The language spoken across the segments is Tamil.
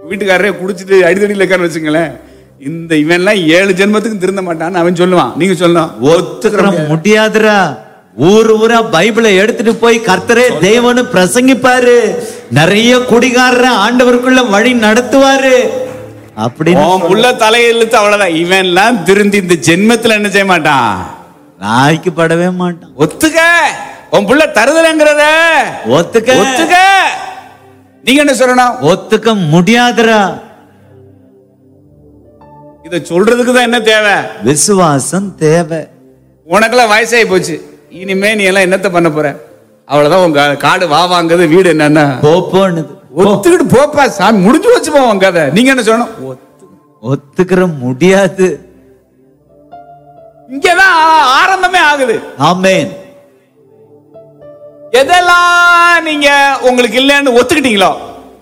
வீட்டுக்காரரே குடிச்சிட்டு அடிதடியில் இருக்கான்னு வச்சுங்களேன் இந்த இவன்லாம் ஏழு ஜென்மத்துக்கு திருந்த மாட்டான்னு அவன் சொல்லுவான் நீங்க சொல்லணும் ஒத்துக்கிற முடியாதுடா ஊர் ஊரா பைபிளை எடுத்துட்டு போய் கர்த்தரே தேவனு பிரசங்கிப்பாரு நிறைய குடிகாரரை ஆண்டவருக்குள்ள வழி நடத்துவாரு அப்படின்னு உன் புள்ள தலையெழுத்து அவ்வளவுதான் இவன்லாம் திருந்தி இந்த ஜென்மத்துல என்ன செய்ய மாட்டான் நாய்க்கு படவே மாட்டான் ஒத்துக்க உன் புள்ள தருதலைங்கிறத ஒத்துக்க ஒத்துக்க நீங்க என்ன சொல்லணும் ஒத்துக்க முடியாதுடா இத சொல்றதுக்கு தான் என்ன தேவை விசுவாசம் தேவை உனக்கெல்லாம் வயசாகி போச்சு இனிமே நீ எல்லாம் என்னத்த பண்ண போற அவ்வளவுதான் உங்க காடு வா வாங்குறது வீடு என்னன்னா போப்போன்னுது ஒத்துக்கிட்டு போப்பா சாமி முடிஞ்சு வச்சு போவோம் கதை நீங்க என்ன சொல்லணும் ஒத்து- ஒத்துக்கிற முடியாது இங்கதான் ஆரம்பமே ஆகுது ஆமென் எதெல்லாம் நீங்க உங்களுக்கு இல்லைன்னு ஒத்துக்கிட்டீங்களோ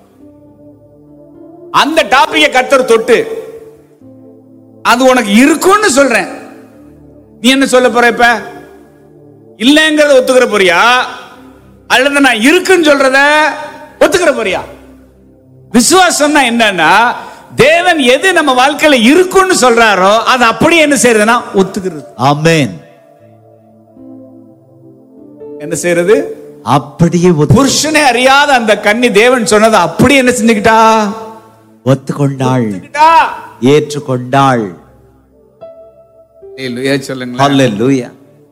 அந்த டாபிக்கை கத்தர் தொட்டு அது உனக்கு இருக்கும்னு சொல்றேன் நீ என்ன சொல்ல போற இப்ப இல்லைங்கிறத ஒத்துக்கிற போறியா அல்லது நான் இருக்குன்னு சொல்றத ஒத்துக்கிற போறியா விசுவாசம்னா என்னன்னா தேவன் எது நம்ம வாழ்க்கையில இருக்குன்னு சொல்றாரோ அது அப்படியே என்ன செய்யறதுன்னா ஒத்துக்கிறது ஆமென் என்ன செய்யறது அப்படியே ஒத்து- புருஷனே அறியாத அந்த கன்னி தேவன் சொன்னதை அப்படி என்ன செஞ்சுக்கிட்டா ஒத்துக்கொண்டாள் செஞ்சுக்கிட்டா? ஏற்றுக்கொண்டாள் அல்லேலூயா சொல்லுங்களேன் ஹalleluya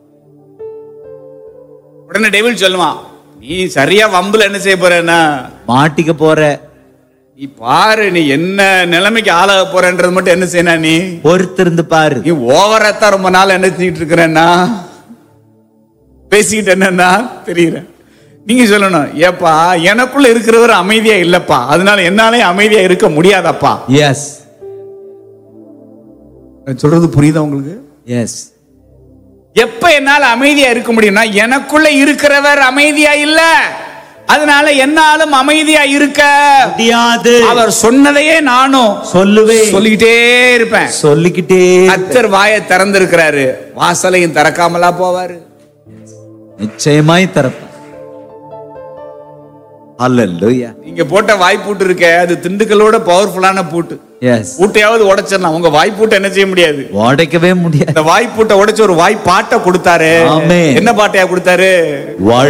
உடனே டெவில் சொல்லுவான் நீ சரியா வம்புல என்ன செய்ய போறேன்னா மாட்டிக்க போற நீ பாரு நீ என்ன நிலைமைக்கு ஆளாக போறன்றது மட்டும் என்ன செய்யணும் நீ பொறுத்திருந்து பாரு நீ ஓவராத்தான் ரொம்ப நாள் என்ன செஞ்சுட்டு இருக்கிறேன்னா பேசிக்கிட்டு என்னன்னா தெரியல நீங்க சொல்லணும் ஏப்பா எனக்குள்ள இருக்கிறவர் அமைதியா இல்லப்பா அதனால என்னாலே அமைதியா இருக்க முடியாதப்பா எஸ் நான் சொல்றது புரியுதா உங்களுக்கு எஸ் எப்ப என்னால அமைதியா இருக்க முடியும்னா எனக்குள்ள இருக்கிறவர் அமைதியா இல்ல அதனால என்னாலும் அமைதியா இருக்க முடியாது அவர் சொன்னதையே நானும் சொல்லுவேன் சொல்லிக்கிட்டே இருப்பேன் சொல்லிக்கிட்டே கத்தர் வாயை திறந்திருக்கிறாரு வாசலையும் திறக்காமலா போவாரு நிச்சயமாய் திறப்பேன் ஹalleluya நீங்க போட்ட வாய்ப்பூட்டு இருக்க அது திண்டுக்கலோட பவர்ஃபுல்லான பூட்டு எஸ் பூட்டையாவது உடைச்சிடலாம் உங்க வாய்ப்பூட்டை என்ன செய்ய முடியாது உடைக்கவே முடியாது இந்த வாய்ப்பூட்டை உடைச்சு ஒரு வாய்ப்பாட்டை கொடுத்தாரு ஆமென். என்ன பாட்டையா கொடுத்தாரு வாழ்